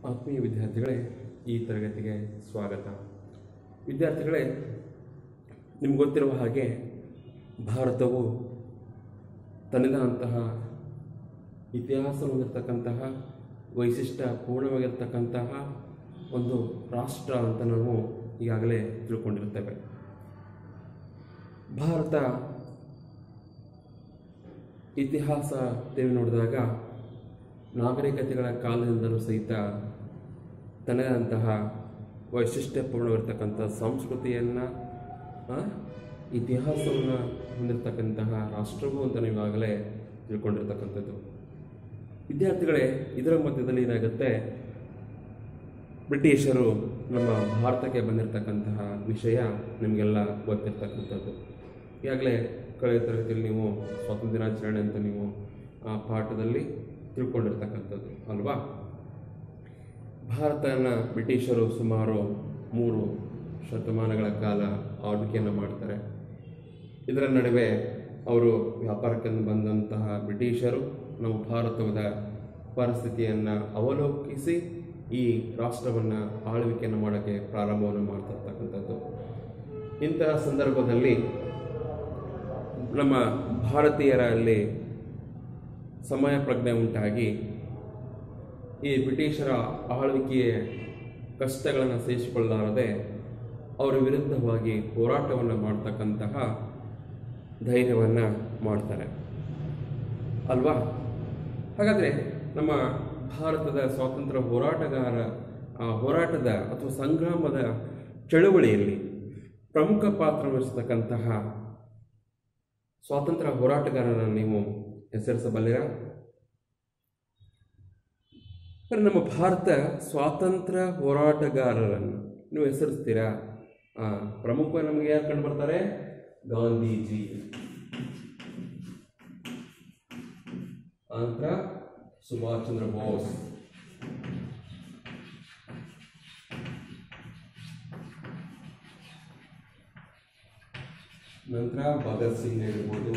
ಆತ್ಮೀಯ ವಿದ್ಯಾರ್ಥಿಗಳೇ ಈ ತರಗತಿಗೆ ಸ್ವಾಗತ ವಿದ್ಯಾರ್ಥಿಗಳೇ ನಿಮ್ಗೆ ಗೊತ್ತಿರುವ ಹಾಗೆ ಭಾರತವು ತನ್ನದಾದಂತಹ ಇತಿಹಾಸ ಹೊಂದಿರತಕ್ಕಂತಹ ವೈಶಿಷ್ಟ್ಯ ಪೂರ್ಣವಾಗಿರ್ತಕ್ಕಂತಹ ಒಂದು ರಾಷ್ಟ್ರ ಅಂತ ನಾವು ಈಗಾಗಲೇ ತಿಳ್ಕೊಂಡಿರ್ತೇವೆ ಭಾರತ ಇತಿಹಾಸ ತಿರುಗಿ ನೋಡಿದಾಗ ನಾಗರಿಕತೆಗಳ ಕಾಲದಿಂದಲೂ ಸಹಿತ ತನ್ನದಂತಹ ವೈಶಿಷ್ಟ್ಯಪೂರ್ಣವಿರ್ತಕ್ಕಂಥ ಸಂಸ್ಕೃತಿಯನ್ನು ಇತಿಹಾಸವನ್ನು ಹೊಂದಿರತಕ್ಕಂತಹ ರಾಷ್ಟ್ರವು ಅಂತ ನೀವು ಈಗಾಗಲೇ ತಿಳ್ಕೊಂಡಿರ್ತಕ್ಕಂಥದ್ದು ವಿದ್ಯಾರ್ಥಿಗಳೇ ಇದರ ಮಧ್ಯದಲ್ಲಿ ಏನಾಗುತ್ತೆ ಬ್ರಿಟಿಷರು ನಮ್ಮ ಭಾರತಕ್ಕೆ ಬಂದಿರತಕ್ಕಂತಹ ವಿಷಯ ನಿಮಗೆಲ್ಲ ಗೊತ್ತಿರ್ತಕ್ಕಂಥದ್ದು ಈಗಾಗಲೇ ಕಳೆದ ತರಗತಿಯಲ್ಲಿ ನೀವು ಸ್ವಾತಂತ್ರ್ಯ ದಿನಾಚರಣೆ ಅಂತ ನೀವು ಆ ಪಾಠದಲ್ಲಿ ತಿಳ್ಕೊಂಡಿರ್ತಕ್ಕಂಥದ್ದು ಅಲ್ವಾ ಭಾರತನ ಬ್ರಿಟಿಷರು ಸುಮಾರು ಮೂರು ಶತಮಾನಗಳ ಕಾಲ ಆಳ್ವಿಕೆಯನ್ನು ಮಾಡ್ತಾರೆ ಇದರ ನಡುವೆ ಅವರು ವ್ಯಾಪಾರಕ್ಕೆ ಬಂದಂತಹ ಬ್ರಿಟಿಷರು ನಮ್ಮ ಭಾರತದ ಪರಿಸ್ಥಿತಿಯನ್ನು ಅವಲೋಕಿಸಿ ಈ ರಾಷ್ಟ್ರವನ್ನು ಆಳ್ವಿಕೆಯನ್ನು ಮಾಡೋಕ್ಕೆ ಪ್ರಾರಂಭವನ್ನು ಮಾಡ್ತಿರ್ತಕ್ಕಂಥದ್ದು ಇಂತಹ ಸಂದರ್ಭದಲ್ಲಿ ನಮ್ಮ ಭಾರತೀಯರಲ್ಲಿ ಸಮಯ ಪ್ರಜ್ಞೆ ಉಂಟಾಗಿ ಈ ಬ್ರಿಟಿಷರ ಆಳ್ವಿಕೆಯ ಕಷ್ಟಗಳನ್ನು ಸಹಿಸಿಕೊಳ್ಳಲಾರದೆ ಅವರ ವಿರುದ್ಧವಾಗಿ ಹೋರಾಟವನ್ನು ಮಾಡ್ತಕ್ಕಂತಹ ಧೈರ್ಯವನ್ನು ಮಾಡ್ತಾರೆ ಅಲ್ವಾ ಹಾಗಾದರೆ ನಮ್ಮ ಭಾರತದ ಸ್ವಾತಂತ್ರ್ಯ ಹೋರಾಟಗಾರ ಆ ಹೋರಾಟದ ಅಥವಾ ಸಂಗ್ರಾಮದ ಚಳುವಳಿಯಲ್ಲಿ ಪ್ರಮುಖ ಪಾತ್ರ ವಹಿಸತಕ್ಕಂತಹ ಸ್ವಾತಂತ್ರ್ಯ ಹೋರಾಟಗಾರರನ್ನು ನೀವು ಹೆಸರಿಸಬಲ್ಲಿರಾ మరి ನಮ್ಮ ಭಾರತ ಸ್ವಾತಂತ್ರ್ಯ ಹೋರಾಟಗಾರರನ್ನು ನೀವು ಹೆಸರಿಸ್ತೀರಾ ಆ, ಪ್ರಮುಖವಾಗಿ ನಮಗೆ ಯಾರು ಕಂಡು ಬರ್ತಾರೆ ಗಾಂಧೀಜಿ ನಂತರ ಸುಭಾಷ್ ಚಂದ್ರ ಬೋಸ್ ನಂತರ ಭಗತ್ ಸಿಂಗ್ ಇರ್ಬೋದು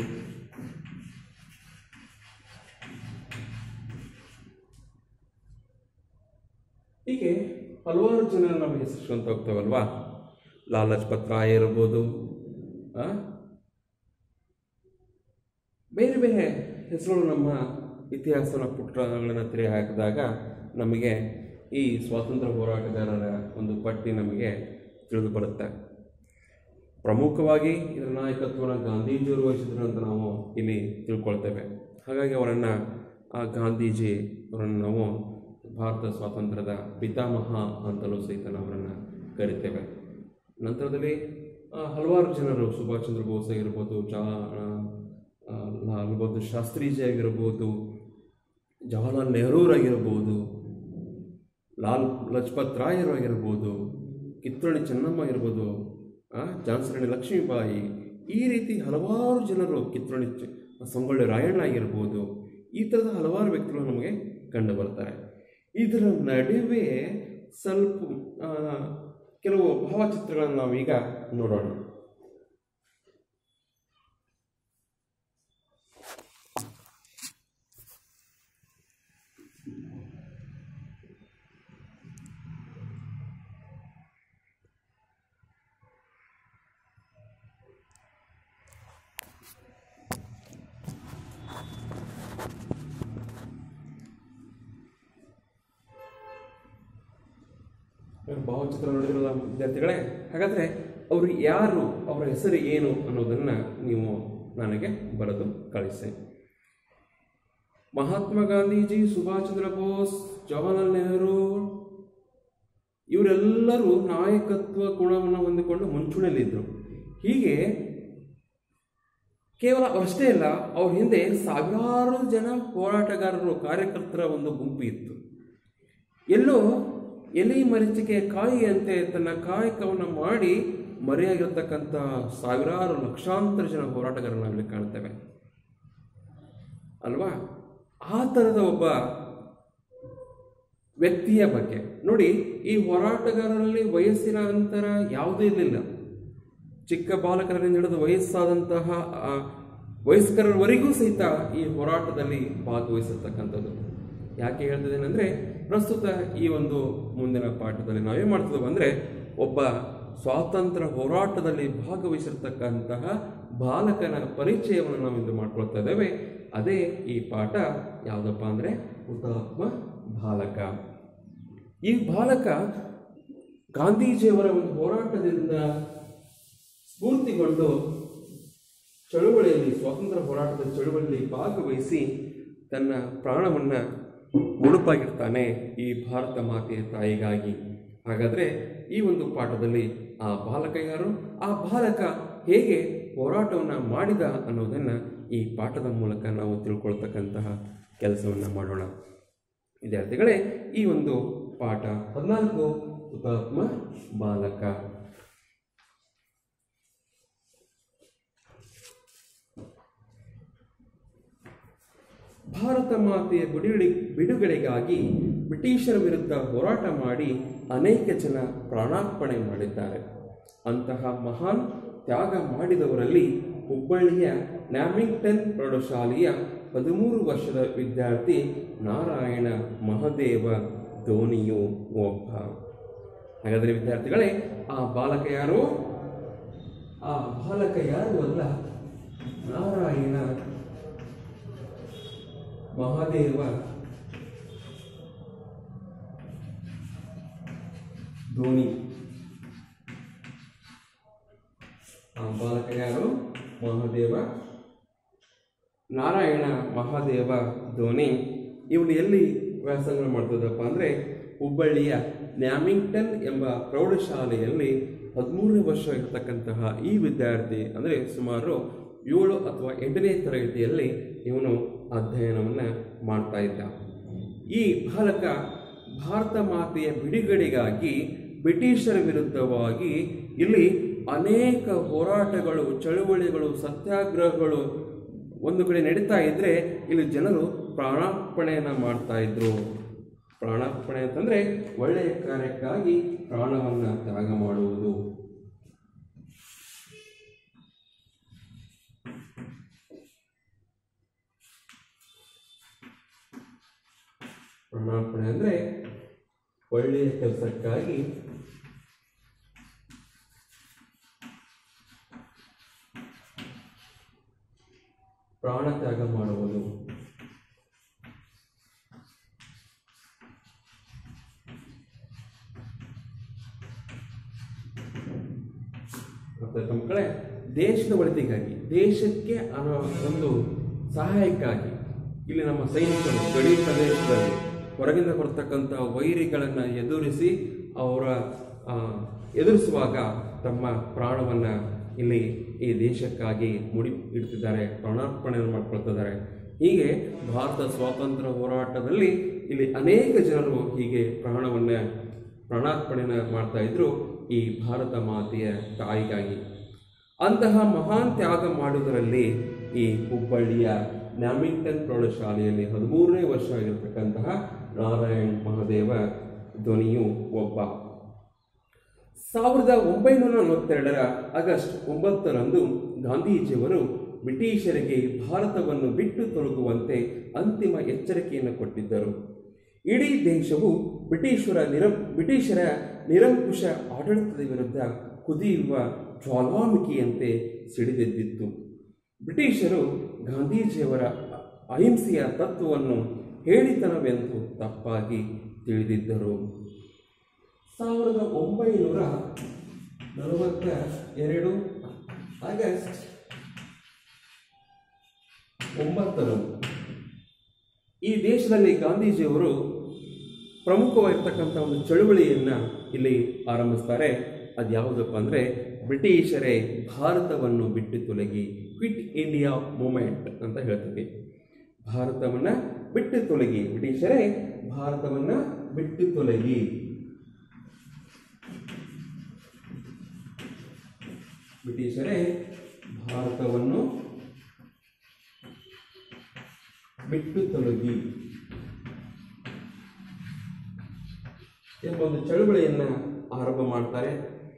ಹೀಗೆ ಹಲವಾರು ಜನ ನಾವು ಹೆಸರಿಸ್ಕೊಂತ ಹೋಗ್ತೇವಲ್ವಾ ಲಾಲ್ ಲಜಪತ್ ರಾಯ್ ಇರ್ಬೋದು ಆ? ಬೇರೆ ಬೇರೆ ಹೆಸರುಗಳು ನಮ್ಮ ಇತಿಹಾಸನ ಪುಟಗಳನ್ನು ತೆರೆ ಹಾಕಿದಾಗ ನಮಗೆ ಈ ಸ್ವಾತಂತ್ರ್ಯ ಹೋರಾಟಗಾರರ ಒಂದು ಪಟ್ಟಿ ನಮಗೆ ತಿಳಿದು ಬರುತ್ತೆ ಪ್ರಮುಖವಾಗಿ ಇದರ ನಾಯಕತ್ವವನ್ನು ಗಾಂಧೀಜಿಯವರು ವಹಿಸಿದ್ರು ಅಂತ ನಾವು ಇಲ್ಲಿ ತಿಳ್ಕೊಳ್ತೇವೆ ಹಾಗಾಗಿ ಅವರನ್ನು ಆ ಗಾಂಧೀಜಿ ಅವರನ್ನು ನಾವು ಭಾರತ ಸ್ವಾತಂತ್ರ್ಯದ ಪಿತಾಮಹ ಅಂತಲೂ ಸಹಿತ ನಾವು ಅವರನ್ನು ಕರಿತೇವೆ ನಂತರದಲ್ಲಿ ಆ, ಹಲವಾರು ಜನರು ಸುಭಾಷ್ ಚಂದ್ರ ಬೋಸ್ ಆಗಿರ್ಬೋದು ಚಾ ಆ, ಲಾಲ್ ಬಹದ್ದೂರ್ ಶಾಸ್ತ್ರೀಜಿ ಆಗಿರ್ಬೋದು ಜವಾಹರ್ಲಾಲ್ ನೆಹರೂರಾಗಿರ್ಬೋದು ಲಾಲ್ ಲಜಪತ್ ರಾಯರು ಆಗಿರ್ಬೋದು ಕಿತ್ತೂರಾಣಿ ಚೆನ್ನಮ್ಮ ಆಗಿರ್ಬೋದು ಆ, ಝಾನ್ಸಿ ರಾಣಿ ಲಕ್ಷ್ಮೀಬಾಯಿ ಈ ರೀತಿ ಹಲವಾರು ಜನರು ಕಿತ್ತೂರಾಣಿ ಚ- ಸಂಗೊಳ್ಳಿ ರಾಯಣ್ಣ ಆಗಿರ್ಬೋದು ಈ ಥರದ ಹಲವಾರು ವ್ಯಕ್ತಿಗಳು ನಮಗೆ ಕಂಡು ಬರ್ತಾರೆ ಇದರ ನಡುವೆ ಸ್ವಲ್ಪ ಆ, ಕೆಲವು ಭಾವಚಿತ್ರಗಳನ್ನು ನಾವೀಗ ನೋಡೋಣ ಇವ್ರ ಭಾವಚಿತ್ರ ನೋಡಿದ್ರಲ್ಲ ವಿದ್ಯಾರ್ಥಿಗಳೇ ಹಾಗಾದರೆ ಅವರು ಯಾರು ಅವರ ಹೆಸರು ಏನು ಅನ್ನೋದನ್ನು ನೀವು ನನಗೆ ಬರೆದು ಕಳಿಸಿ ಮಹಾತ್ಮ ಗಾಂಧೀಜಿ ಸುಭಾಷ್ ಚಂದ್ರ ಬೋಸ್ ಜವಾಹರ್ಲಾಲ್ ನೆಹರು ಇವರೆಲ್ಲರೂ ನಾಯಕತ್ವ ಗುಣವನ್ನು ಹೊಂದಿಕೊಂಡು ಮುಂಚೂಣಿಯಲ್ಲಿದ್ದರು ಹೀಗೆ ಕೇವಲ ಅವರಷ್ಟೇ ಅಲ್ಲ ಅವ್ರ ಹಿಂದೆ ಸಾವಿರಾರು ಜನ ಹೋರಾಟಗಾರರು ಕಾರ್ಯಕರ್ತರ ಒಂದು ಗುಂಪು ಇತ್ತು ಎಲ್ಲೋ ಎಲೆ ಮರೀಚಿಕೆ ಕಾಯಿಯಂತೆ ತನ್ನ ಕಾಯಕವನ್ನು ಮಾಡಿ ಮರೆಯಾಗಿರ್ತಕ್ಕಂಥ ಸಾವಿರಾರು ಲಕ್ಷಾಂತರ ಜನ ಹೋರಾಟಗಾರರನ್ನ ನಾವಿಲ್ಲಿ ಕಾಣ್ತೇವೆ ಅಲ್ವಾ ಆ ಥರದ ಒಬ್ಬ ವ್ಯಕ್ತಿಯ ಬಗ್ಗೆ ನೋಡಿ ಈ ಹೋರಾಟಗಾರರಲ್ಲಿ ವಯಸ್ಸಿನ ಅಂತರ ಯಾವುದೂ ಇರಲಿಲ್ಲ ಚಿಕ್ಕ ಬಾಲಕರಿಂದ ಹಿಡಿದು ವಯಸ್ಸಾದಂತಹ ಆ, ವಯಸ್ಕರವರೆಗೂ ಸಹಿತ ಈ ಹೋರಾಟದಲ್ಲಿ ಭಾಗವಹಿಸಿರ್ತಕ್ಕಂಥದ್ದು ಯಾಕೆ ಹೇಳ್ತಿದ್ದೇನೆ ಅಂದರೆ ಪ್ರಸ್ತುತ ಈ ಒಂದು ಮುಂದಿನ ಪಾಠದಲ್ಲಿ ನಾವೇನು ಮಾಡ್ತಿದ್ದೇವೆ ಅಂದರೆ ಒಬ್ಬ ಸ್ವಾತಂತ್ರ್ಯ ಹೋರಾಟದಲ್ಲಿ ಭಾಗವಹಿಸಿರ್ತಕ್ಕಂತಹ ಬಾಲಕನ ಪರಿಚಯವನ್ನು ನಾವು ಇಂದು ಮಾಡ್ಕೊಳ್ತಾ ಇದ್ದೇವೆ ಅದೇ ಈ ಪಾಠ ಯಾವುದಪ್ಪ ಅಂದರೆ ಹುತಾತ್ಮ ಬಾಲಕ ಈ ಬಾಲಕ ಗಾಂಧೀಜಿಯವರ ಒಂದು ಹೋರಾಟದಿಂದ ಸ್ಫೂರ್ತಿಗೊಂಡು ಚಳುವಳಿಯಲ್ಲಿ ಸ್ವಾತಂತ್ರ್ಯ ಹೋರಾಟದ ಚಳುವಳಿಯಲ್ಲಿ ಭಾಗವಹಿಸಿ ತನ್ನ ಪ್ರಾಣವನ್ನು ಮುಡುಪಾಗಿರ್ತಾನೆ ಈ ಭಾರತ ಮಾತೆಯ ತಾಯಿಗಾಗಿ ಹಾಗಾದರೆ ಈ ಒಂದು ಪಾಠದಲ್ಲಿ ಆ ಬಾಲಕ ಯಾರು ಆ ಬಾಲಕ ಹೇಗೆ ಹೋರಾಟವನ್ನು ಮಾಡಿದ ಅನ್ನೋದನ್ನು ಈ ಪಾಠದ ಮೂಲಕ ನಾವು ತಿಳ್ಕೊಳ್ತಕ್ಕಂತಹ ಕೆಲಸವನ್ನು ಮಾಡೋಣ ವಿದ್ಯಾರ್ಥಿಗಳೇ ಈ ಒಂದು ಪಾಠ ಹದಿನಾಲ್ಕು ಹುತಾತ್ಮ ಬಾಲಕ ಭಾರತ ಮಾತೆಯ ಬಿಡುಗಡೆ ಬಿಡುಗಡೆಗಾಗಿ ಬ್ರಿಟಿಷರ ವಿರುದ್ಧ ಹೋರಾಟ ಮಾಡಿ ಅನೇಕ ಜನ ಪ್ರಾಣಾರ್ಪಣೆ ಮಾಡಿದ್ದಾರೆ ಅಂತಹ ಮಹಾನ್ ತ್ಯಾಗ ಮಾಡಿದವರಲ್ಲಿ ಹುಬ್ಬಳ್ಳಿಯ ನ್ಯಾಮಿಂಗ್ಟನ್ ಪ್ರೌಢಶಾಲೆಯ ಹದಿಮೂರು ವರ್ಷದ ವಿದ್ಯಾರ್ಥಿ ನಾರಾಯಣ ಮಹದೇವ ಧೋನಿಯು ಒಬ್ಬ ಹಾಗಾದರೆ ವಿದ್ಯಾರ್ಥಿಗಳೇ ಆ ಬಾಲಕ ಯಾರು ಆ ಬಾಲಕ ಯಾರು ಅಲ್ಲ ನಾರಾಯಣ ಮಹಾದೇವ ಧೋನಿ ಆ ಬಾಲಕ ಯಾರು ಮಹಾದೇವ ನಾರಾಯಣ ಮಹಾದೇವ ಧೋನಿ ಇವನು ಎಲ್ಲಿ ವ್ಯಾಸಂಗ ಮಾಡ್ತದಪ್ಪ ಅಂದರೆ ಹುಬ್ಬಳ್ಳಿಯ ನ್ಯಾಮಿಂಗ್ಟನ್ ಎಂಬ ಪ್ರೌಢಶಾಲೆಯಲ್ಲಿ ಹದಿಮೂರನೇ ವರ್ಷ ಇರತಕ್ಕಂತಹ ಈ ವಿದ್ಯಾರ್ಥಿ ಅಂದರೆ ಸುಮಾರು ಏಳು ಅಥವಾ ಎಂಟನೇ ತರಗತಿಯಲ್ಲಿ ಇವನು ಅಧ್ಯಯನವನ್ನು ಮಾಡ್ತಾ ಇದ್ದ ಈ ಬಾಲಕ ಭಾರತ ಮಾತೆಯ ಬಿಡುಗಡೆಗಾಗಿ ಬ್ರಿಟಿಷರ ವಿರುದ್ಧವಾಗಿ ಇಲ್ಲಿ ಅನೇಕ ಹೋರಾಟಗಳು ಚಳುವಳಿಗಳು ಸತ್ಯಾಗ್ರಹಗಳು ಒಂದು ಕಡೆ ನಡೀತಾ ಇದ್ರೆ ಇಲ್ಲಿ ಜನರು ಪ್ರಾಣಾರ್ಪಣೆಯನ್ನು ಮಾಡ್ತಾ ಇದ್ರು ಪ್ರಾಣಾರ್ಪಣೆ ಅಂತಂದ್ರೆ ಒಳ್ಳೆಯ ಕಾರ್ಯಕ್ಕಾಗಿ ಪ್ರಾಣವನ್ನು ತ್ಯಾಗ ಮಾಡುವುದು ಪ್ರಾಣಾರ್ಪಣೆ ಅಂದರೆ ಒಳ್ಳೆಯ ಕೆಲಸಕ್ಕಾಗಿ ಪ್ರಾಣ ತ್ಯಾಗ ಮಾಡುವುದು ಮತ್ತೆ ಮಕ್ಕಳೇ ದೇಶದ ಒಳಿತಿಗಾಗಿ ದೇಶಕ್ಕೆ ಅನ್ನೋ ಒಂದು ಸಹಾಯಕ್ಕಾಗಿ ಇಲ್ಲಿ ನಮ್ಮ ಸೈನಿಕರು ಗಡಿ ಪ್ರದೇಶದಲ್ಲಿ ಹೊರಗಿಂದ ಬರ್ತಕ್ಕಂಥ ವೈರಿಗಳನ್ನು ಎದುರಿಸಿ ಅವರ ಆ, ಎದುರಿಸುವಾಗ ತಮ್ಮ ಪ್ರಾಣವನ್ನು ಇಲ್ಲಿ ಈ ದೇಶಕ್ಕಾಗಿ ಮುಡಿ ಇಡ್ತಿದ್ದಾರೆ ಪ್ರಾಣಾರ್ಪಣೆಯನ್ನು ಮಾಡ್ಕೊಳ್ತಿದ್ದಾರೆ ಹೀಗೆ ಭಾರತ ಸ್ವಾತಂತ್ರ್ಯ ಹೋರಾಟದಲ್ಲಿ ಇಲ್ಲಿ ಅನೇಕ ಜನರು ಹೀಗೆ ಪ್ರಾಣವನ್ನು ಪ್ರಾಣಾರ್ಪಣೆನ ಮಾಡ್ತಾ ಇದ್ರು ಈ ಭಾರತ ಮಾತೆಯ ತಾಯಿಗಾಗಿ ಅಂತಹ ಮಹಾನ್ ತ್ಯಾಗ ಮಾಡುವುದರಲ್ಲಿ ಈ ಹುಬ್ಬಳ್ಳಿಯ ನ್ಯಾಮಿಂಗ್ಟನ್ ಪ್ರೌಢಶಾಲೆಯಲ್ಲಿ ಹದಿಮೂರನೇ ವರ್ಷ ಆಗಿರತಕ್ಕಂತಹ ನಾರಾಯಣ್ ಮಹಾದೇವ ಧ್ವನಿಯು ಒಬ್ಬ ಸಾವಿರದ ಒಂಬೈನೂರ ನಲವತ್ತೆರಡರ ಆಗಸ್ಟ್ ಒಂಬತ್ತರಂದು ಗಾಂಧೀಜಿಯವರು ಬ್ರಿಟಿಷರಿಗೆ ಭಾರತವನ್ನು ಬಿಟ್ಟು ತೊಲಗುವಂತೆ ಅಂತಿಮ ಎಚ್ಚರಿಕೆಯನ್ನು ಕೊಟ್ಟಿದ್ದರು ಇಡೀ ದೇಶವು ಬ್ರಿಟಿಷರ ನಿರಂ ಬ್ರಿಟಿಷರ ನಿರಂಕುಶ ಆಡಳಿತದ ವಿರುದ್ಧ ಕುದಿಯುವ ಜ್ವಾಲಾಮುಖಿಯಂತೆ ಸಿಡಿದೆದ್ದಿತ್ತು ಬ್ರಿಟಿಷರು ಗಾಂಧೀಜಿಯವರ ಅಹಿಂಸೆಯ ತತ್ವವನ್ನು ಹೇಳಿತನವೆಂದು ತಪ್ಪಾಗಿ ತಿಳಿದಿದ್ದರು ಸಾವಿರದ ಒಂಬೈನೂರ ನಲವತ್ತ ಎರಡು ಆಗಸ್ಟ್ ಒಂಬತ್ತರಂದು ಈ ದೇಶದಲ್ಲಿ ಗಾಂಧೀಜಿಯವರು ಪ್ರಮುಖವಾಗಿರ್ತಕ್ಕಂಥ ಒಂದು ಚಳುವಳಿಯನ್ನು ಇಲ್ಲಿ ಆರಂಭಿಸ್ತಾರೆ ಅದು ಯಾವುದಪ್ಪ ಅಂದರೆ ಬ್ರಿಟಿಷರೇ ಭಾರತವನ್ನು ಬಿಟ್ಟು ತೊಲಗಿ ಕ್ವಿಟ್ ಇಂಡಿಯಾ ಮೂಮೆಂಟ್ ಅಂತ ಹೇಳ್ತೀವಿ ಭಾರತವನ್ನು ಬಿಟ್ಟು ತೊಲಗಿ ಬ್ರಿಟಿಷರೇ ಭಾರತವನ್ನು ಬಿಟ್ಟು ತೊಲಗಿ ಬ್ರಿಟಿಷರೇ ಭಾರತವನ್ನು ಬಿಟ್ಟು ತೊಲಗಿ ಎಂಬ ಒಂದು ಚಳುವಳಿಯನ್ನು ಆರಂಭ ಮಾಡ್ತಾರೆ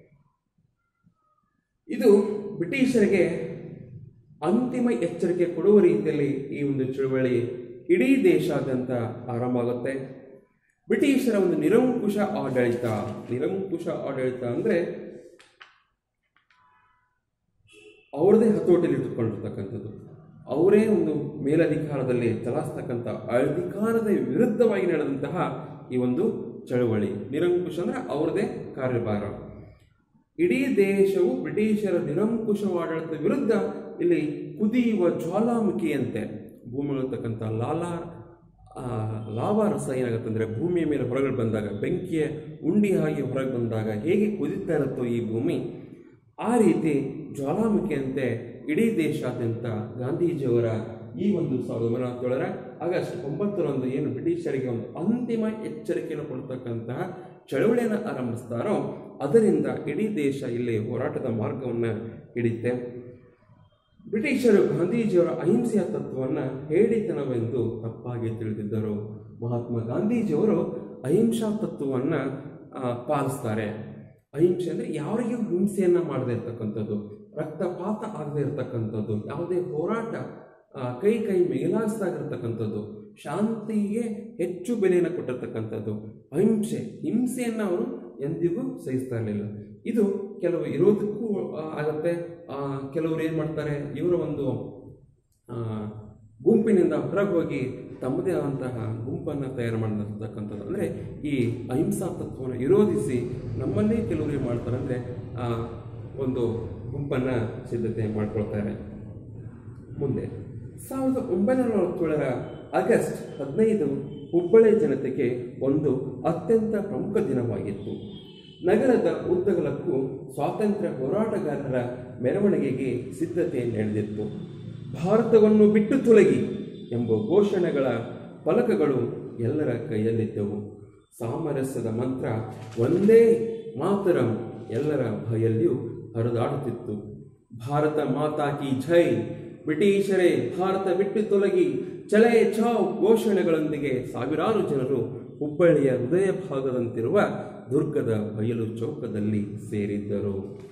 ಇದು ಬ್ರಿಟಿಷರಿಗೆ ಅಂತಿಮ ಎಚ್ಚರಿಕೆ ಕೊಡುವ ರೀತಿಯಲ್ಲಿ ಈ ಒಂದು ಚಳುವಳಿ ಇಡೀ ದೇಶಾದ್ಯಂತ ಆರಂಭ ಆಗುತ್ತೆ ಬ್ರಿಟಿಷರ ಒಂದು ನಿರಂಕುಶ ಆಡಳಿತ ನಿರಂಕುಶ ಆಡಳಿತ ಅಂದರೆ ಅವ್ರದೇ ಹತೋಟಿಯಲ್ಲಿ ಇಟ್ಟುಕೊಂಡಿರ್ತಕ್ಕಂಥದ್ದು ಅವರೇ ಒಂದು ಮೇಲಧಿಕಾರದಲ್ಲಿ ಚಲಾಯಿಸ್ತಕ್ಕಂಥ ಅಧಿಕಾರದ ವಿರುದ್ಧವಾಗಿ ನಡೆದಂತಹ ಈ ಒಂದು ಚಳುವಳಿ ನಿರಂಕುಶ ಅಂದರೆ ಅವ್ರದೇ ಕಾರ್ಯಭಾರ ಇಡೀ ದೇಶವು ಬ್ರಿಟಿಷರ ನಿರಂಕುಶ ಆಡಳಿತದ ವಿರುದ್ಧ ಇಲ್ಲಿ ಕುದಿಯುವ ಜ್ವಾಲಾಮುಖಿಯಂತೆ ಭೂಮಿಯಲ್ಲಿರ್ತಕ್ಕಂಥ ಲಾಲಾ ಆ, ಲಾವಾ ರಸ ಏನಾಗುತ್ತೆ ಅಂದರೆ ಭೂಮಿಯ ಮೇಲೆ ಹೊರಗಡೆ ಬಂದಾಗ ಬೆಂಕಿಯ ಉಂಡಿ ಆಗಿ ಹೊರಗೆ ಬಂದಾಗ ಹೇಗೆ ಕುದಿತಾ ಇರುತ್ತೋ ಈ ಭೂಮಿ ಆ ರೀತಿ ಜ್ವಾಲಾಮುಖಿಯಂತೆ ಇಡೀ ದೇಶಾದ್ಯಂತ ಗಾಂಧೀಜಿಯವರ ಈ ಒಂದು ಸಾವಿರದ ಒಂಬೈನೂರ ಹತ್ತೇಳರ ಆಗಸ್ಟ್ ಒಂಬತ್ತರಂದು ಏನು ಬ್ರಿಟಿಷರಿಗೆ ಒಂದು ಅಂತಿಮ ಎಚ್ಚರಿಕೆಯನ್ನು ಕೊಡ್ತಕ್ಕಂತಹ ಚಳವಳಿಯನ್ನು ಆರಂಭಿಸ್ತಾರೋ ಅದರಿಂದ ಇಡೀ ದೇಶ ಇಲ್ಲಿ ಹೋರಾಟದ ಮಾರ್ಗವನ್ನು ಹಿಡಿತೆ ಬ್ರಿಟಿಷರು ಗಾಂಧೀಜಿಯವರ ಅಹಿಂಸೆಯ ತತ್ವವನ್ನು ಹೇಳಿತನವೆಂದು ತಪ್ಪಾಗಿ ತಿಳಿದಿದ್ದರು ಮಹಾತ್ಮ ಗಾಂಧೀಜಿಯವರು ಅಹಿಂಸಾ ತತ್ವವನ್ನು ಪಾಲಿಸ್ತಾರೆ ಅಹಿಂಸೆ ಅಂದರೆ ಯಾರಿಗೂ ಹಿಂಸೆಯನ್ನು ಮಾಡದೇ ಇರ್ತಕ್ಕಂಥದ್ದು ರಕ್ತಪಾತ ಆಗದೇ ಇರತಕ್ಕಂಥದ್ದು ಯಾವುದೇ ಹೋರಾಟ ಆ, ಕೈ ಕೈ ಮೇಲಾಗಿರ್ತಕ್ಕಂಥದ್ದು ಶಾಂತಿಗೆ ಹೆಚ್ಚು ಬೆಲೆಯನ್ನು ಕೊಟ್ಟಿರ್ತಕ್ಕಂಥದ್ದು ಅಹಿಂಸೆ ಹಿಂಸೆಯನ್ನು ಅವರು ಎಂದಿಗೂ ಸಹಿಸ್ತಾ ಇರಲಿಲ್ಲ ಇದು ಕೆಲವು ಇರೋದಕ್ಕೂ ಆ, ಆಗತ್ತೆ ಆ, ಕೆಲವರು ಏನು ಮಾಡ್ತಾರೆ ಇವರ ಒಂದು ಆ, ಗುಂಪಿನಿಂದ ಹೊರಗೆ ಹೋಗಿ ತಮ್ಮದೇ ಆದಂತಹ ಗುಂಪನ್ನು ತಯಾರು ಮಾಡಿರ್ತಕ್ಕಂಥದ್ದು ಅಂದರೆ ಈ ಅಹಿಂಸಾ ತತ್ವವನ್ನು ವಿರೋಧಿಸಿ ನಮ್ಮಲ್ಲಿ ಕೆಲವರು ಏನು ಮಾಡ್ತಾರೆ ಅಂದರೆ ಒಂದು ಗುಂಪನ್ನು ಸಿದ್ಧತೆ ಮಾಡ್ಕೊಳ್ತಾರೆ ಮುಂದೆ ಸಾವಿರದ ಒಂಬೈನೂರ ನಲವತ್ತೇಳರ ಆಗಸ್ಟ್ ಹದಿನೈದು ಹುಬ್ಬಳ್ಳಿ ಜನತೆಗೆ ಒಂದು ಅತ್ಯಂತ ಪ್ರಮುಖ ದಿನವಾಗಿತ್ತು ನಗರದ ಉದ್ದಗಲಕ್ಕೂ ಸ್ವಾತಂತ್ರ್ಯ ಹೋರಾಟಗಾರರ ಮೆರವಣಿಗೆಗೆ ಸಿದ್ಧತೆ ನಡೆದಿತ್ತು ಭಾರತವನ್ನು ಬಿಟ್ಟು ತೊಲಗಿ ಎಂಬ ಘೋಷಣೆಗಳ ಫಲಕಗಳು ಎಲ್ಲರ ಕೈಯಲ್ಲಿದ್ದವು ಸಾಮರಸ್ಯದ ಮಂತ್ರ ಒಂದೇ ಮಾತರಂ ಎಲ್ಲರ ಭಯಲ್ಲಿಯೂ ಹರಿದಾಡುತ್ತಿತ್ತು ಭಾರತ ಮಾತಾ ಕಿ ಜೈ ಬ್ರಿಟಿಷರೇ ಭಾರತ ಬಿಟ್ಟು ತೊಲಗಿ ಚಲೇ ಚಾವ್ ಘೋಷಣೆಗಳೊಂದಿಗೆ ಸಾವಿರಾರು ಜನರು ಹುಬ್ಬಳ್ಳಿಯ ಹೃದಯ ಭಾಗದಂತಿರುವ ದುರ್ಗದ ಬಯಲು ಚೌಕದಲ್ಲಿ ಸೇರಿದ್ದರು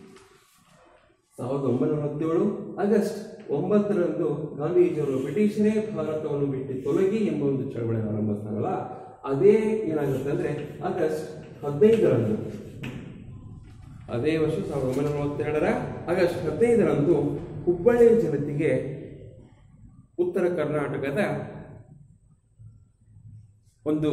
ಸಾವಿರದ ಒಂಬೈನೂರ ಹತ್ತೇಳು ಆಗಸ್ಟ್ ಒಂಬತ್ತರಂದು ಗಾಂಧೀಜಿಯವರು ಬ್ರಿಟಿಷರೇ ಭಾರತವನ್ನು ಬಿಟ್ಟು ತೊಲಗಿ ಎಂಬ ಒಂದು ಚಳವಳಿ ಆರಂಭಿಸ್ತಾರಲ್ಲ ಅದೇ ಏನಾಗುತ್ತೆ ಅಂದರೆ ಆಗಸ್ಟ್ ಹದಿನೈದರಂದು ಅದೇ ವರ್ಷ ಸಾವಿರದ ಒಂಬೈನೂರ ಮೂವತ್ತೆರಡರ ಆಗಸ್ಟ್ ಹದಿನೈದರಂದು ಹುಬ್ಬಳ್ಳಿಯ ಜನತೆಗೆ ಉತ್ತರ ಕರ್ನಾಟಕದ ಒಂದು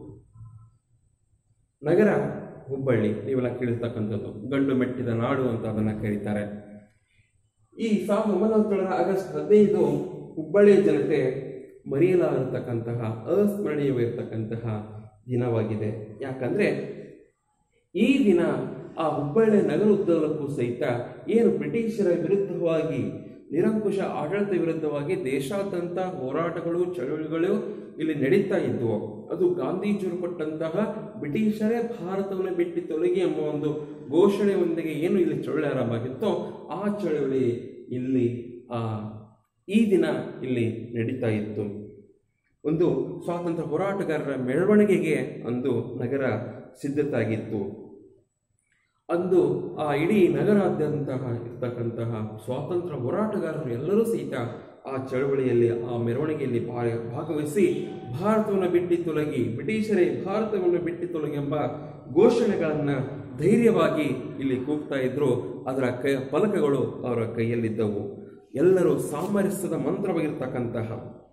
ನಗರ ಹುಬ್ಬಳ್ಳಿ ನೀವೆಲ್ಲ ಕೇಳಿರ್ತಕ್ಕಂಥದ್ದು ಗಂಡು ಮೆಟ್ಟಿದ ನಾಡು ಅಂತ ಅದನ್ನು ಕರೀತಾರೆ ಈ ಸಾವಿರದ ಒಂಬೈನೂರ ಹತ್ತೇಳರ ಆಗಸ್ಟ್ ಹದಿನೈದು ಹುಬ್ಬಳ್ಳಿಯ ಜನತೆ ಮರೆಯಲಾಗಿರ್ತಕ್ಕಂತಹ ಅಸ್ಮರಣೀಯವಾಗಿರ್ತಕ್ಕಂತಹ ದಿನವಾಗಿದೆ ಯಾಕಂದರೆ ಈ ದಿನ ಆ ಹುಬ್ಬಳ್ಳಿ ನಗರ ಉದ್ದಗಲಕ್ಕೂ ಸಹಿತ ಏನು ಬ್ರಿಟಿಷರ ವಿರುದ್ಧವಾಗಿ ನಿರಂಕುಶ ಆಡಳಿತ ವಿರುದ್ಧವಾಗಿ ದೇಶಾದ್ಯಂತ ಹೋರಾಟಗಳು ಚಳುವಳಿಗಳು ಇಲ್ಲಿ ನಡೀತಾ ಇದ್ವು ಅದು ಗಾಂಧೀಜಿಯವರು ಕೊಟ್ಟಂತಹ ಬ್ರಿಟಿಷರೇ ಭಾರತವನ್ನು ಬಿಟ್ಟು ತೊಲಗಿ ಎಂಬ ಒಂದು ಘೋಷಣೆಯೊಂದಿಗೆ ಏನು ಇಲ್ಲಿ ಚಳುವಳಿ ಆರಂಭ ಆಗಿತ್ತೋ ಆ ಚಳುವಳಿ ಇಲ್ಲಿ ಆ ಈ ದಿನ ಇಲ್ಲಿ ನಡೀತಾ ಇತ್ತು ಒಂದು ಸ್ವಾತಂತ್ರ್ಯ ಹೋರಾಟಗಾರರ ಮೆರವಣಿಗೆಗೆ ಅಂದು ನಗರ ಸಿದ್ಧತಾಗಿತ್ತು ಅಂದು ಆ ಇಡೀ ನಗರಾದ್ಯಂತ ಇರ್ತಕ್ಕಂತಹ ಸ್ವಾತಂತ್ರ್ಯ ಹೋರಾಟಗಾರರು ಎಲ್ಲರೂ ಸಹಿತ ಆ ಚಳವಳಿಯಲ್ಲಿ ಆ ಮೆರವಣಿಗೆಯಲ್ಲಿ ಭಾ- ಭಾಗವಹಿಸಿ ಭಾರತವನ್ನು ಬಿಟ್ಟು ತೊಲಗಿ ಬ್ರಿಟಿಷರೇ ಭಾರತವನ್ನು ಬಿಟ್ಟು ತೊಲಗಿ ಎಂಬ ಘೋಷಣೆಗಳನ್ನು ಧೈರ್ಯವಾಗಿ ಇಲ್ಲಿ ಕೂಗ್ತಾ ಇದ್ರು ಅದರ ಕೈ ಫಲಕಗಳು ಅವರ ಕೈಯಲ್ಲಿದ್ದವು ಎಲ್ಲರೂ ಸಾಮರಸ್ಯದ ಮಂತ್ರವಾಗಿರ್ತಕ್ಕಂತಹ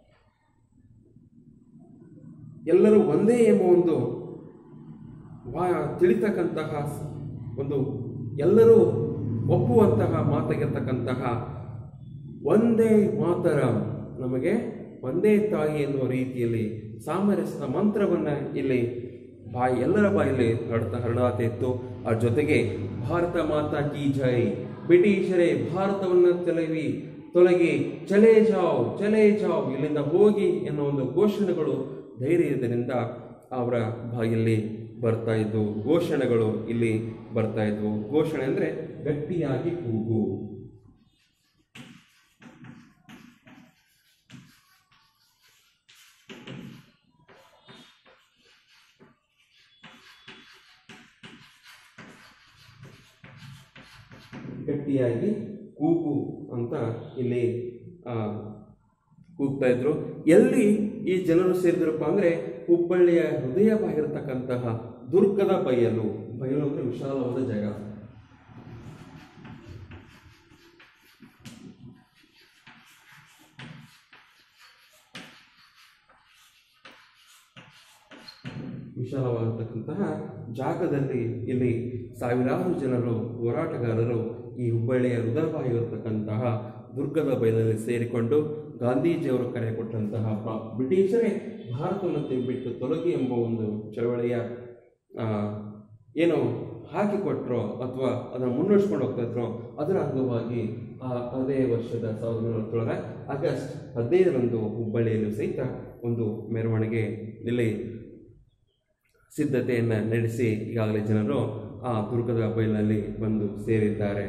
ಎಲ್ಲರೂ ಒಂದೇ ಎಂಬ ಒಂದು ವಾ ತಿಳಿತಕ್ಕಂತಹ ಒಂದು ಎಲ್ಲರೂ ಒಪ್ಪುವಂತಹ ಮಾತಾಗಿರ್ತಕ್ಕಂತಹ ಒಂದೇ ಮಾತರ ನಮಗೆ ಒಂದೇ ತಾಯಿ ಎನ್ನುವ ರೀತಿಯಲ್ಲಿ ಸಾಮರಸ್ಯದ ಮಂತ್ರವನ್ನು ಇಲ್ಲಿ ಬಾಯಿ ಎಲ್ಲರ ಬಾಯಲ್ಲಿ ಹರಡ್ತಾ ಹರಡಾತ ಇತ್ತು ಆ ಜೊತೆಗೆ ಭಾರತ ಮಾತಾ ಕಿ ಜೈ ಬ್ರಿಟಿಷರೇ ಭಾರತವನ್ನು ತೊಲಗಿ ತೊಲಗಿ ಚಲೇ ಜಾವ್ ಚಲೇ ಜಾವ್ ಇಲ್ಲಿಂದ ಹೋಗಿ ಎನ್ನುವ ಒಂದು ಘೋಷಣೆಗಳು ಧೈರ್ಯದಿಂದ ಅವರ ಬಾಯಲ್ಲಿ ಬರ್ತಾ ಇದ್ವು ಘೋಷಣೆಗಳು ಇಲ್ಲಿ ಬರ್ತಾ ಇದ್ವು ಘೋಷಣೆ ಅಂದರೆ ಗಟ್ಟಿಯಾಗಿ ಕೂಗು ಗಟ್ಟಿಯಾಗಿ ಕೂಗು ಅಂತ ಇಲ್ಲಿ ಆ, ಕೂಗ್ತಾ ಇದ್ರು ಎಲ್ಲಿ ಈ ಜನರು ಸೇರಿದ್ರಪ್ಪ ಅಂದರೆ ಹುಬ್ಬಳ್ಳಿಯ ಹೃದಯವಾಗಿರತಕ್ಕಂತಹ ದುರ್ಗದ ಬಯಲು ಬಯಲು ಅಂದರೆ ವಿಶಾಲವಾದ ಜಾಗ ವಿಶಾಲವಾಗಿರ್ತಕ್ಕಂತಹ ಜಾಗದಲ್ಲಿ ಇಲ್ಲಿ ಸಾವಿರಾರು ಜನರು ಹೋರಾಟಗಾರರು ಈ ಹುಬ್ಬಳ್ಳಿಯ ಹೃದಯವಾಗಿರತಕ್ಕಂತಹ ದುರ್ಗದ ಬಯಲಲ್ಲಿ ಸೇರಿಕೊಂಡು ಗಾಂಧೀಜಿಯವರು ಕರೆ ಕೊಟ್ಟಂತಹ ಪ್ರ- ಬ್ರಿಟಿಷರೇ ಭಾರತವನ್ನು ಬಿಟ್ಟು ತೊಲಗಿ ಎಂಬ ಒಂದು ಚಳವಳಿಯ ಆ, ಏನು ಹಾಕಿಕೊಟ್ರೋ ಅಥವಾ ಅದನ್ನು ಮುನ್ನಡೆಸ್ಕೊಂಡು ಹೋಗ್ತಾ ಇದ್ರೋ ಅದರ ಅಂಗವಾಗಿ ಆ ಅದೇ ವರ್ಷದ ಸಾವಿರದ ಒಂಬೈನೂರ ಹತ್ತೇಳರ ಆಗಸ್ಟ್ ಹದಿನೈದರಂದು ಹುಬ್ಬಳ್ಳಿಯಲ್ಲೂ ಸಹಿತ ಒಂದು ಮೆರವಣಿಗೆ ಇಲ್ಲಿ ಸಿದ್ಧತೆಯನ್ನು ನಡೆಸಿ ಈಗಾಗಲೇ ಜನರು ಆ ದುರ್ಗದ ಬಯಲಿನಲ್ಲಿ ಬಂದು ಸೇರಿದ್ದಾರೆ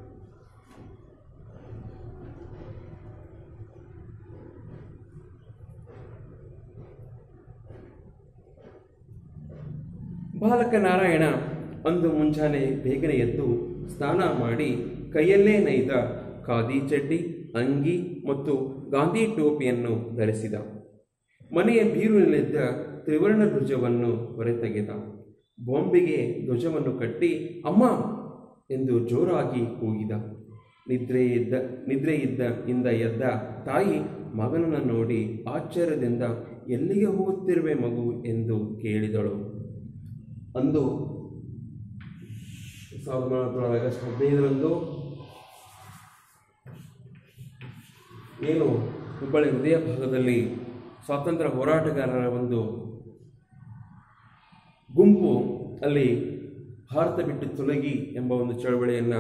ಬಾಲಕ ನಾರಾಯಣ ಅಂದು ಮುಂಜಾನೆ ಬೇಗನೆ ಎದ್ದು ಸ್ನಾನ ಮಾಡಿ ಕೈಯಲ್ಲೇ ನೈದ ಖಾದಿ ಚಡ್ಡಿ ಅಂಗಿ ಮತ್ತು ಗಾಂಧಿ ಟೋಪಿಯನ್ನು ಧರಿಸಿದ ಮನೆಯ ಬೀರುನಲ್ಲಿದ್ದ ತ್ರಿವರ್ಣ ಧ್ವಜವನ್ನು ಹೊರತೆಗೆದ ಬೊಂಬೆಗೆ ಧ್ವಜವನ್ನು ಕಟ್ಟಿ ಅಮ್ಮ ಎಂದು ಜೋರಾಗಿ ಕೂಗಿದ ನಿದ್ರೆ ಇದ್ದ ನಿದ್ರೆ ಇದ್ದ ಇಂದ ಎದ್ದ ತಾಯಿ ಮಗನನ್ನು ನೋಡಿ ಆಶ್ಚರ್ಯದಿಂದ ಎಲ್ಲಿಗೆ ಹೋಗುತ್ತಿರುವೆ ಮಗು ಎಂದು ಕೇಳಿದಳು ಅಂದು ಸಾವಿರದ ಒಂಬೈನೂರ ಆಗಸ್ಟ್ ಹದಿನೈದರಂದು ಏನು ಹುಬ್ಬಳ್ಳಿ ಹೃದಯ ಭಾಗದಲ್ಲಿ ಸ್ವಾತಂತ್ರ್ಯ ಹೋರಾಟಗಾರರ ಒಂದು ಗುಂಪು ಅಲ್ಲಿ ಭಾರತ ಬಿಟ್ಟು ತೊಲಗಿ ಎಂಬ ಒಂದು ಚಳವಳಿಯನ್ನು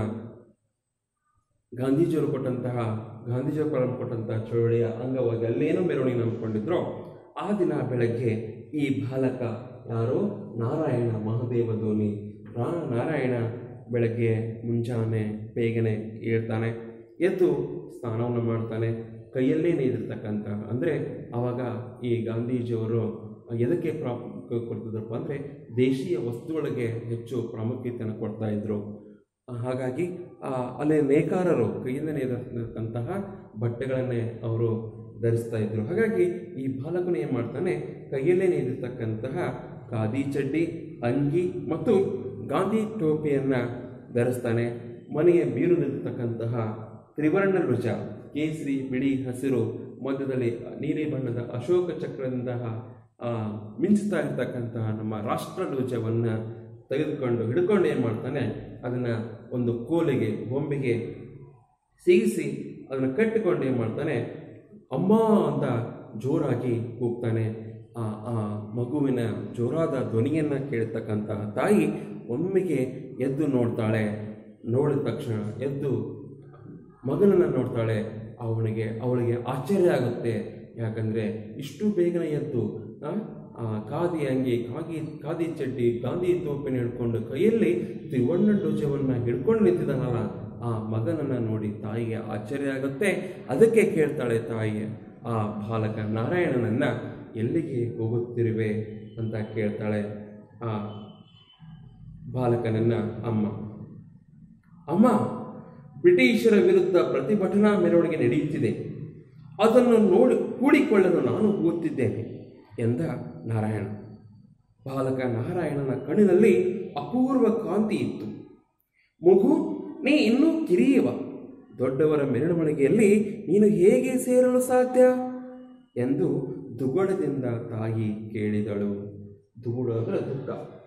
ಗಾಂಧೀಜಿಯವರು ಕೊಟ್ಟಂತಹ ಗಾಂಧೀಜಿಯವರು ಪ್ರಾರಂಭ ಕೊಟ್ಟಂತಹ ಚಳವಳಿಯ ಅಂಗವಾಗಿ ಅಲ್ಲೇನೋ ಮೆರವಣಿಗೆ ನಂಬಿಕೊಂಡಿದ್ರೋ ಆ ದಿನ ಬೆಳಗ್ಗೆ ಈ ಬಾಲಕ ಯಾರು ನಾರಾಯಣ ಮಹಾದೇವ ಧೋನಿ ರಾ ನಾರಾಯಣ ಬೆಳಗ್ಗೆ ಮುಂಜಾನೆ ಬೇಗನೆ ಏಳ್ತಾನೆ ಎದ್ದು ಸ್ನಾನವನ್ನು ಮಾಡ್ತಾನೆ ಕೈಯಲ್ಲೇ ನೇದಿರ್ತಕ್ಕಂಥ ಅಂದರೆ ಆವಾಗ ಈ ಗಾಂಧೀಜಿಯವರು ಎದಕ್ಕೆ ಪ್ರಾಮುಖ್ಯ ಕೊಡ್ತಿದ್ರಪ್ಪ ಅಂದರೆ ದೇಶೀಯ ವಸ್ತುಗಳಿಗೆ ಹೆಚ್ಚು ಪ್ರಾಮುಖ್ಯತೆಯನ್ನು ಕೊಡ್ತಾ ಇದ್ರು ಹಾಗಾಗಿ ಆ, ಅಲ್ಲಿ ನೇಕಾರರು ಕೈಯಿಂದ ನೇದಿರ್ತಕ್ಕಂತಹ ಬಟ್ಟೆಗಳನ್ನೇ ಅವರು ಧರಿಸ್ತಾ ಇದ್ರು ಹಾಗಾಗಿ ಈ ಬಾಲಕನು ಏನು ಮಾಡ್ತಾನೆ ಕೈಯಲ್ಲೇ ನೇದಿರ್ತಕ್ಕಂತಹ ಖಾದಿ ಚಡ್ಡಿ ಅಂಗಿ ಮತ್ತು ಗಾಂಧಿ ಟೋಪಿಯನ್ನು ಧರಿಸ್ತಾನೆ ಮನೆಯ ಬೀರುನಲ್ಲಿರ್ತಕ್ಕಂತಹ ತ್ರಿವರ್ಣ ಧ್ವಜ ಕೇಸರಿ ಬಿಳಿ ಹಸಿರು ಮಧ್ಯದಲ್ಲಿ ನೀಲಿ ಬಣ್ಣದ ಅಶೋಕ ಚಕ್ರದಿಂದ ಆ, ಮಿಂಚುತ್ತಾ ಇರ್ತಕ್ಕಂತಹ ನಮ್ಮ ರಾಷ್ಟ್ರ ಧ್ವಜವನ್ನು ತೆಗೆದುಕೊಂಡು ಹಿಡ್ಕೊಂಡು ಏನು ಮಾಡ್ತಾನೆ ಅದನ್ನು ಒಂದು ಕೋಲಿಗೆ ಬೊಂಬೆಗೆ ಸಿಗಿಸಿ ಅದನ್ನು ಕಟ್ಟಿಕೊಂಡು ಏನು ಮಾಡ್ತಾನೆ ಅಮ್ಮ ಅಂತ ಜೋರಾಗಿ ಕೂಗ್ತಾನೆ ಆ ಆ ಮಗುವಿನ ಜೋರಾದ ಧ್ವನಿಯನ್ನು ಕೇಳಿರ್ತಕ್ಕಂತಹ ತಾಯಿ ಒಮ್ಮೆಗೆ ಎದ್ದು ನೋಡ್ತಾಳೆ ನೋಡಿದ ತಕ್ಷಣ ಎದ್ದು ಮಗನನ್ನು ನೋಡ್ತಾಳೆ ಅವನಿಗೆ ಅವಳಿಗೆ ಆಶ್ಚರ್ಯ ಆಗುತ್ತೆ ಯಾಕಂದರೆ ಇಷ್ಟು ಬೇಗನೆ ಎದ್ದು ಆ, ಆ ಖಾದಿ ಅಂಗಿ ಖಾದಿ ಖಾದಿ ಚಡ್ಡಿ ಗಾಂಧಿ ತೋಪಿನ ಹಿಡ್ಕೊಂಡು ಕೈಯಲ್ಲಿ ತ್ರಿವರ್ಣ ಧ್ವಜವನ್ನು ಹಿಡ್ಕೊಂಡು ನಿಂತಿದ್ದಾನಲ್ಲ ಆ ಮಗನನ್ನು ನೋಡಿ ತಾಯಿಗೆ ಆಶ್ಚರ್ಯ ಆಗುತ್ತೆ ಅದಕ್ಕೆ ಕೇಳ್ತಾಳೆ ತಾಯಿ ಆ ಬಾಲಕ ನಾರಾಯಣನನ್ನ ಎಲ್ಲಿಗೆ ಹೋಗುತ್ತಿರುವೆ ಅಂತ ಕೇಳ್ತಾಳೆ ಆ ಬಾಲಕನನ್ನ ಅಮ್ಮ ಅಮ್ಮ ಬ್ರಿಟಿಷರ ವಿರುದ್ಧ ಪ್ರತಿಭಟನಾ ಮೆರವಣಿಗೆ ನಡೆಯುತ್ತಿದೆ ಅದನ್ನು ನೋಡಿ ಕೂಡಿಕೊಳ್ಳಲು ನಾನು ಹೋಗುತ್ತಿದ್ದೇನೆ ಎಂದ ನಾರಾಯಣ ಬಾಲಕ ನಾರಾಯಣನ ಕಣ್ಣಿನಲ್ಲಿ ಅಪೂರ್ವ ಕಾಂತಿ ಇತ್ತು ಮಗು ನೀ ಇನ್ನೂ ಕಿರಿಯವ ದೊಡ್ಡವರ ಮೆರವಣಿಗೆಯಲ್ಲಿ ನೀನು ಹೇಗೆ ಸೇರಲು ಸಾಧ್ಯ ಎಂದು ದುಗುಡದಿಂದ ತಾಯಿ ಕೇಳಿದಳು ದುಗುಡ ಅಂದರೆ ದುಃಖ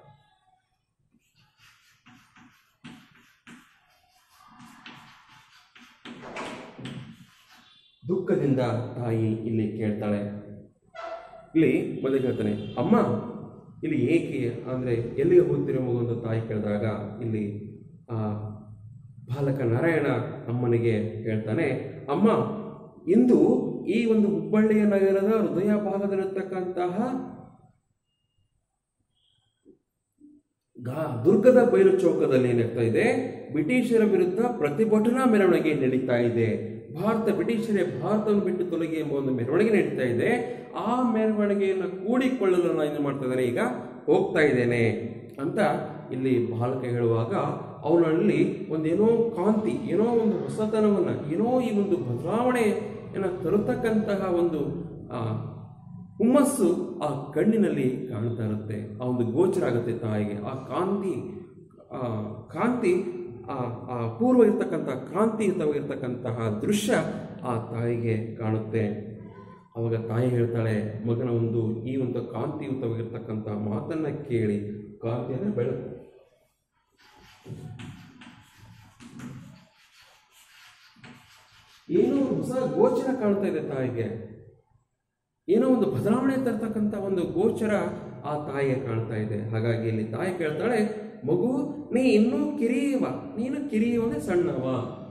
ದುಃಖದಿಂದ ತಾಯಿ ಇಲ್ಲಿ ಕೇಳ್ತಾಳೆ ಇಲ್ಲಿ ಮೊದಲು ಹೇಳ್ತಾನೆ ಅಮ್ಮ ಇಲ್ಲಿ ಏಕೆ ಅಂದರೆ ಎಲ್ಲಿಗೆ ಹೋಗ್ತಿರೋ ಮಗು ಅಂತ ತಾಯಿ ಕೇಳಿದಾಗ ಇಲ್ಲಿ ಆ ಬಾಲಕ ನಾರಾಯಣ ಅಮ್ಮನಿಗೆ ಹೇಳ್ತಾನೆ ಅಮ್ಮ ಇಂದು ಈ ಒಂದು ಹುಬ್ಬಳ್ಳಿಯ ನಗರದ ಹೃದಯ ಭಾಗದಲ್ಲಿರ್ತಕ್ಕಂತಹ ಗಾ ದುರ್ಗದ ಬಯಲು ಚೌಕದಲ್ಲಿ ಏನಾಗ್ತಾ ಇದೆ ಬ್ರಿಟಿಷರ ವಿರುದ್ಧ ಪ್ರತಿಭಟನಾ ಮೆರವಣಿಗೆ ನಡೀತಾ ಇದೆ ಭಾರತ ಬ್ರಿಟಿಷರೇ ಭಾರತವನ್ನು ಬಿಟ್ಟು ತೊಲಗಿ ಎಂಬ ಒಂದು ಮೆರವಣಿಗೆ ನಡೀತಾ ಇದೆ ಆ ಮೆರವಣಿಗೆಯನ್ನು ಕೂಡಿಕೊಳ್ಳಲು ನಾನು ಏನು ಮಾಡ್ತಾ ಇದ್ದೇನೆ ಈಗ ಹೋಗ್ತಾ ಇದ್ದೇನೆ ಅಂತ ಇಲ್ಲಿ ಬಾಲಕ ಹೇಳುವಾಗ ಅವನಲ್ಲಿ ಒಂದೇನೋ ಕಾಂತಿ ಏನೋ ಒಂದು ಹೊಸತನವನ್ನು ಏನೋ ಈ ಒಂದು ಬದಲಾವಣೆಯನ್ನು ತರತಕ್ಕಂತಹ ಒಂದು ಆ, ಹುಮ್ಮಸ್ಸು ಆ ಕಣ್ಣಿನಲ್ಲಿ ಕಾಣ್ತಾ ಇರುತ್ತೆ ಆ ಒಂದು ಗೋಚರ ಆಗುತ್ತೆ ತಾಯಿಗೆ ಆ ಕಾಂತಿ ಆ ಕಾಂತಿ ಆ ಆ ಪೂರ್ವ ಇರ್ತಕ್ಕಂಥ ಕಾಂತಿಯುತವಾಗಿರ್ತಕ್ಕಂತಹ ದೃಶ್ಯ ಆ ತಾಯಿಗೆ ಕಾಣುತ್ತೆ ಅವಾಗ ತಾಯಿ ಹೇಳ್ತಾಳೆ ಮಗನ ಒಂದು ಈ ಒಂದು ಕಾಂತಿಯುತವಾಗಿರ್ತಕ್ಕಂಥ ಮಾತನ್ನ ಕೇಳಿ ಕಾಂತಿ ಅಂದರೆ ಬೆಳಕು ಏನೋ ಒಂದು ಹೊಸ ಗೋಚರ ಕಾಣ್ತಾ ಇದೆ ತಾಯಿಗೆ ಏನೋ ಒಂದು ಬದಲಾವಣೆ ತರ್ತಕ್ಕಂಥ ಒಂದು ಗೋಚರ ಆ ತಾಯಿಗೆ ಕಾಣ್ತಾ ಇದೆ ಹಾಗಾಗಿ ಇಲ್ಲಿ ತಾಯಿ ಕೇಳ್ತಾಳೆ ಮಗು ನೀ ಇನ್ನೂ ಕಿರಿಯವ ನೀನು ಕಿರಿಯವನೇ ಸಣ್ಣವ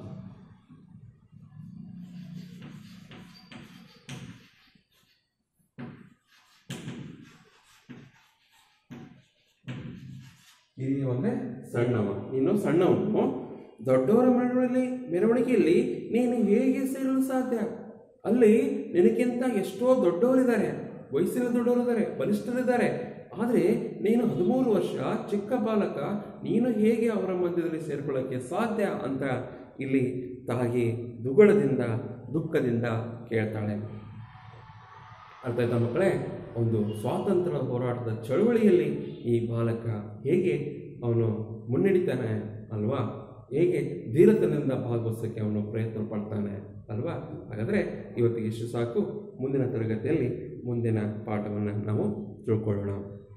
ಕಿರಿಯವನೇ ಸಣ್ಣವ ನೀನು ಸಣ್ಣವನು ದೊಡ್ಡವರ ಮೆರವಣಿಗೆ ಮೆರವಣಿಗೆಯಲ್ಲಿ ನೀನು ಹೇಗೆ ಸೇರಲು ಸಾಧ್ಯ ಅಲ್ಲಿ ನಿನಗಿಂತ ಎಷ್ಟೋ ದೊಡ್ಡವರಿದ್ದಾರೆ ವಯಸ್ಸಿನ ದೊಡ್ಡವರಿದ್ದಾರೆ ಬಲಿಷ್ಠರಿದ್ದಾರೆ ಆದರೆ ನೀನು ಹದಿಮೂರು ವರ್ಷ ಚಿಕ್ಕ ಬಾಲಕ ನೀನು ಹೇಗೆ ಅವರ ಮಧ್ಯದಲ್ಲಿ ಸೇರ್ಕೊಳ್ಳೋಕ್ಕೆ ಸಾಧ್ಯ ಅಂತ ಇಲ್ಲಿ ತಾಯಿ ದುಗುಡದಿಂದ ದುಃಖದಿಂದ ಕೇಳ್ತಾಳೆ ಅರ್ಥ ಆಯ್ತಾ ಮಕ್ಕಳೇ ಒಂದು ಸ್ವಾತಂತ್ರ್ಯ ಹೋರಾಟದ ಚಳುವಳಿಯಲ್ಲಿ ಈ ಬಾಲಕ ಹೇಗೆ ಅವನು ಮುನ್ನಡಿತಾನೆ ಅಲ್ವಾ ಹೇಗೆ ಧೀರತನದಿಂದ ಭಾಗವಹಿಸೋಕ್ಕೆ ಅವನು ಪ್ರಯತ್ನ ಪಡ್ತಾನೆ ಅಲ್ವಾ ಹಾಗಾದರೆ ಇವತ್ತಿಗೆ ಇಷ್ಟು ಸಾಕು ಮುಂದಿನ ತರಗತಿಯಲ್ಲಿ ಮುಂದಿನ ಪಾಠವನ್ನು ನಾವು ತಿಳ್ಕೊಳ್ಳೋಣ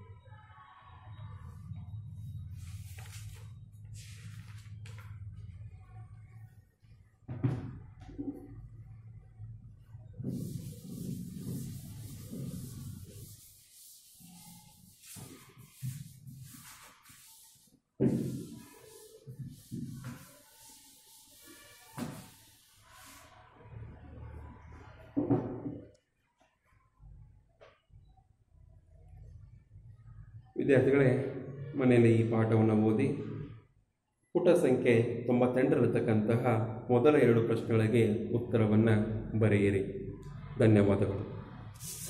ವಿದ್ಯಾರ್ಥಿಗಳೇ ಮನೆಯಲ್ಲಿ ಈ ಪಾಠವನ್ನು ಓದಿ ಪುಟ ಸಂಖ್ಯೆ ತೊಂಬತ್ತೆಂಟರಲ್ಲಿರ್ತಕ್ಕಂತಹ ಮೊದಲ ಎರಡು ಪ್ರಶ್ನೆಗಳಿಗೆ ಉತ್ತರವನ್ನು ಬರೆಯಿರಿ ಧನ್ಯವಾದಗಳು